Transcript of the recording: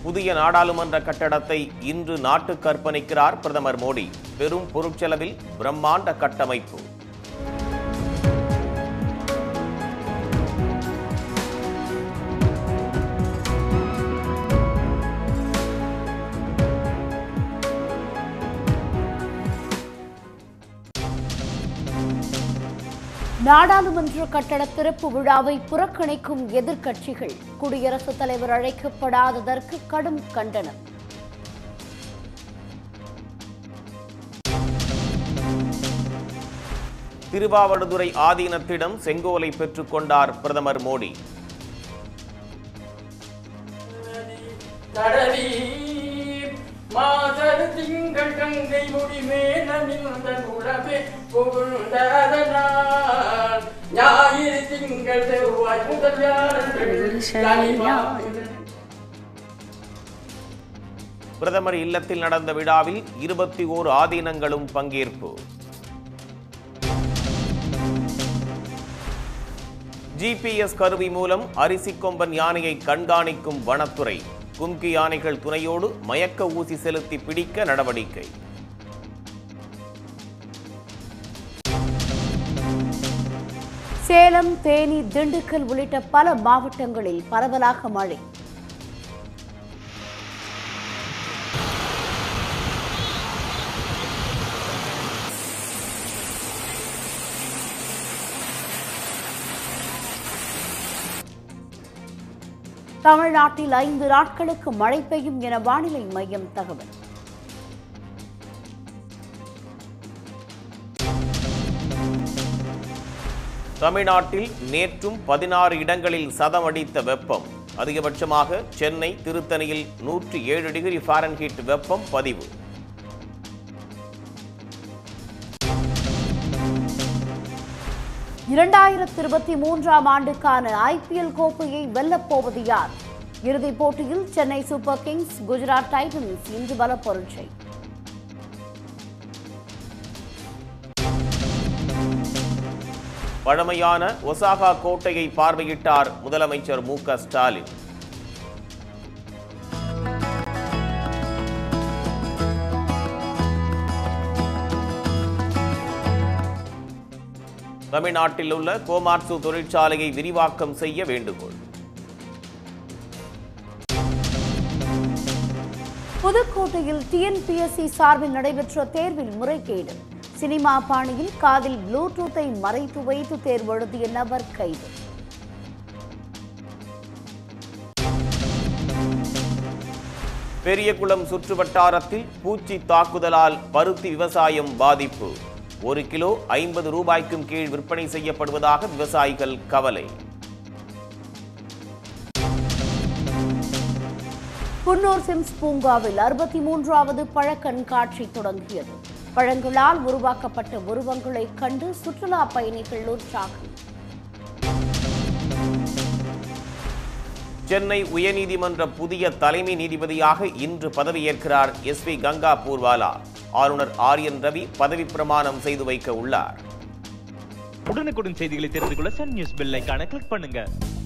புதிய நாடாளுமன்ற கட்டடத்தை இன்று நாட்டுக்கு அர்ப்பணிக்கிறார் பிரதமர் மோடி பெரும் பொருட்செலவில் பிரம்மாண்ட கட்டமைப்பு நாடாளுமன்ற கட்டட திறப்பு விழாவை புறக்கணிக்கும் எதிர்க்கட்சிகள் குடியரசுத் தலைவர் அழைக்கப்படாததற்கு கடும் கண்டனம் திருவாவடுதுறை ஆதீனத்திடம் செங்கோலை பெற்றுக் கொண்டார் பிரதமர் மோடி கடலி மாதர் திங்கள் கங்கை முடிமேல நின்ற உடவே புகுந்ததனால் ஞாயிறு திங்கள் செவ்வாய் முதல் வியாழன் சனி ஞாயிறு பிரதமர் இல்லத்தில் நடந்த விழாவில் இருபத்தி ஓர் ஆதீனங்களும் பங்கேற்பு ஜிபிஎஸ் கருவி மூலம் அரிசி கொம்பன் யானையை கண்காணிக்கும் வனத்துறை கும்கி யானைகள் துணையோடு மயக்க ஊசி செலுத்தி பிடிக்க நடவடிக்கை சேலம் தேனி திண்டுக்கல் உள்ளிட்ட பல மாவட்டங்களில் பரவலாக மழை தமிழ்நாட்டில் ஐந்து நாட்களுக்கு மழை பெய்யும் என வானிலை மையம் தகவல் தமிழ்நாட்டில் நேற்றும் பதினாறு இடங்களில் சதம் அடித்த வெப்பம் அதிகபட்சமாக சென்னை திருத்தணியில் நூற்றி ஏழு டிகிரி ஃபாரன்ஹீட் வெப்பம் பதிவு இரண்டாயிரத்தி இருபத்தி மூன்றாம் ஆண்டுக்கான ஐபிஎல் கோப்பையை வெல்லப்போவது யார் இறுதிப் போட்டியில் Chennai super kings Gujarat titans இன்று பல பரீட்சை பழமையான ஒசாகா கோட்டையை பார்வையிட்டார் முதலமைச்சர் மு க ஸ்டாலின் தமிழ்நாட்டில் உள்ள கோமாட்சு தொழிற்சாலையை விரிவாக்கம் செய்ய வேண்டுகோள் புதுக்கோட்டையில் டிஎன்பிஎஸ்சி சார்பில் நடைபெற்ற தேர்வில் முறைகேடு சினிமா பாணியில் காதில் ப்ளூடூத்தை மறைத்து வைத்து தேர்வு எழுதிய நபர் கைது பெரியகுளம் சுற்று வட்டாரத்தில் பூச்சி தாக்குதலால் பருத்தி விவசாயம் பாதிப்பு ஒரு கிலோ ஐம்பது ரூபாய்க்கும் கீழ் விற்பனை செய்யப்படுவதாக விவசாயிகள் கவலை குன்னூர் சிம்ஸ் பூங்காவில் அறுபத்தி மூன்றாவது பழ கண்காட்சி தொடங்கியது பழங்களால் உருவாக்கப்பட்ட உருவங்களை கண்டு சுற்றுலா பயணிகள் உற்சாகம் சென்னை உயர்நீதிமன்ற புதிய தலைமை நீதிபதியாக இன்று பதவியேற்கிறார் எஸ் பி கங்கா பூர்வாலா ஆளுநர் ஆர் என் ரவி பதவி பிரமாணம் செய்து வைக்க உள்ளார் உடனுக்குடன் செய்திகளை தெரிந்து கொள்ள சன் நியூஸ் பெல் ஐகானை கிளிக் பண்ணுங்க